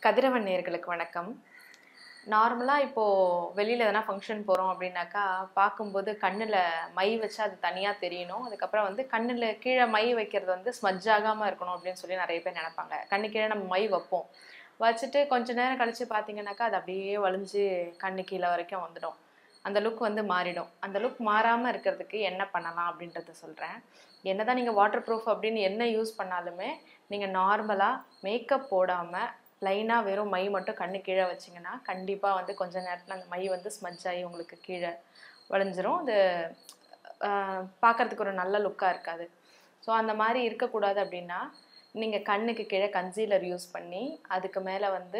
கதிரவன் நேர்களுக்கு வணக்கம் நார்மலாக இப்போது வெளியில் எதனா ஃபங்க்ஷன் போகிறோம் அப்படின்னாக்கா பார்க்கும்போது கண்ணில் மை வச்சா அது தனியாக தெரியணும் அதுக்கப்புறம் வந்து கண்ணில் கீழே மை வைக்கிறது வந்து ஸ்மஜ் ஆகாமல் இருக்கணும் அப்படின்னு சொல்லி நிறைய பேர் நினைப்பாங்க கண்ணு கீழே நம்ம மை வைப்போம் வச்சுட்டு கொஞ்ச நேரம் கழித்து பார்த்தீங்கன்னாக்கா அது அப்படியே வலிஞ்சு கண்ணு கீழே வரைக்கும் வந்துடும் அந்த லுக் வந்து மாறிடும் அந்த லுக் மாறாமல் இருக்கிறதுக்கு என்ன பண்ணலாம் அப்படின்றத சொல்கிறேன் என்னதான் நீங்கள் வாட்டர் ப்ரூஃப் அப்படின்னு என்ன யூஸ் பண்ணாலுமே நீங்கள் நார்மலாக மேக்கப் போடாமல் ப்ளைனாக வெறும் மை மட்டும் கண்ணு கீழே வச்சிங்கன்னா கண்டிப்பாக வந்து கொஞ்ச நேரத்தில் அந்த மை வந்து ஸ்மஜ் ஆகி உங்களுக்கு கீழே வளைஞ்சிரும் அது பார்க்குறதுக்கு ஒரு நல்ல லுக்காக இருக்காது ஸோ அந்த மாதிரி இருக்கக்கூடாது அப்படின்னா நீங்கள் கண்ணுக்கு கீழே கன்சீலர் யூஸ் பண்ணி அதுக்கு மேலே வந்து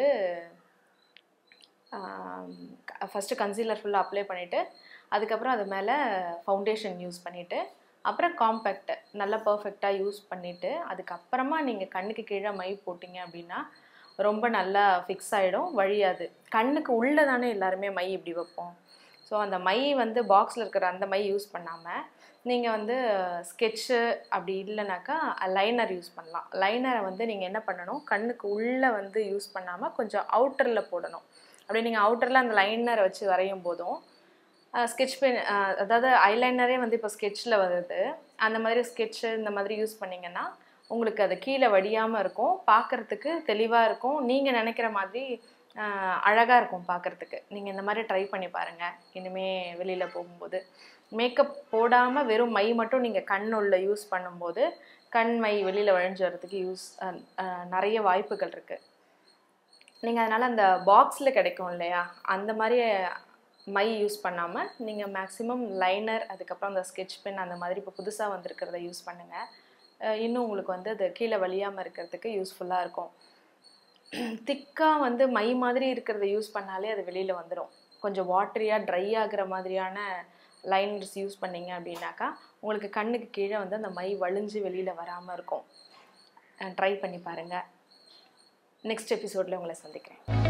ஃபஸ்ட்டு கன்சீலர் ஃபுல்லாக அப்ளை பண்ணிவிட்டு அதுக்கப்புறம் அது மேலே ஃபவுண்டேஷன் யூஸ் பண்ணிவிட்டு அப்புறம் காம்பேக்ட் நல்லா பர்ஃபெக்டாக யூஸ் பண்ணிவிட்டு அதுக்கப்புறமா நீங்கள் கண்ணுக்கு கீழே மை போட்டிங்க அப்படின்னா ரொம்ப நல்லா ஃபிக்ஸ் ஆகிடும் வழியாது கண்ணுக்கு உள்ளே தானே எல்லாருமே மை இப்படி வைப்போம் ஸோ அந்த மை வந்து பாக்ஸில் இருக்கிற அந்த மை யூஸ் பண்ணாமல் நீங்கள் வந்து ஸ்கெட்சு அப்படி இல்லைனாக்கா லைனர் யூஸ் பண்ணலாம் லைனரை வந்து நீங்கள் என்ன பண்ணணும் கண்ணுக்கு உள்ளே வந்து யூஸ் பண்ணாமல் கொஞ்சம் அவுட்டரில் போடணும் அப்படி நீங்கள் அவுட்டரில் அந்த லைனரை வச்சு வரையும் போதும் ஸ்கெட்ச் பென் அதாவது ஐலைனரே வந்து இப்போ ஸ்கெட்சில் வருது அந்த மாதிரி ஸ்கெட்சு இந்த மாதிரி யூஸ் பண்ணிங்கன்னா உங்களுக்கு அது கீழே வடியாமல் இருக்கும் பார்க்குறதுக்கு தெளிவாக இருக்கும் நீங்கள் நினைக்கிற மாதிரி அழகாக இருக்கும் பார்க்குறதுக்கு நீங்கள் இந்த மாதிரி ட்ரை பண்ணி பாருங்கள் இனிமேல் வெளியில் போகும்போது மேக்கப் போடாமல் வெறும் மை மட்டும் நீங்கள் கண் உள்ள யூஸ் பண்ணும்போது கண் மை வெளியில் வழிஞ்சு வரதுக்கு யூஸ் நிறைய வாய்ப்புகள் இருக்குது நீங்கள் அதனால் அந்த பாக்ஸில் கிடைக்கும் இல்லையா அந்த மாதிரி மை யூஸ் பண்ணாமல் நீங்கள் மேக்ஸிமம் லைனர் அதுக்கப்புறம் அந்த ஸ்கெட்ச் பென் அந்த மாதிரி இப்போ புதுசாக வந்திருக்கிறத யூஸ் பண்ணுங்கள் இன்னும் உங்களுக்கு வந்து அது கீழே வழியாமல் இருக்கிறதுக்கு யூஸ்ஃபுல்லாக இருக்கும் திக்காக வந்து மை மாதிரி இருக்கிறத யூஸ் பண்ணாலே அது வெளியில் வந்துடும் கொஞ்சம் வாட்டரியாக ட்ரை ஆகிற மாதிரியான லைனர்ஸ் யூஸ் பண்ணிங்க அப்படின்னாக்கா உங்களுக்கு கண்ணுக்கு கீழே வந்து அந்த மை வழிஞ்சு வெளியில் வராமல் இருக்கும் ட்ரை பண்ணி பாருங்கள் நெக்ஸ்ட் எபிசோடில் உங்களை சந்திக்கிறேன்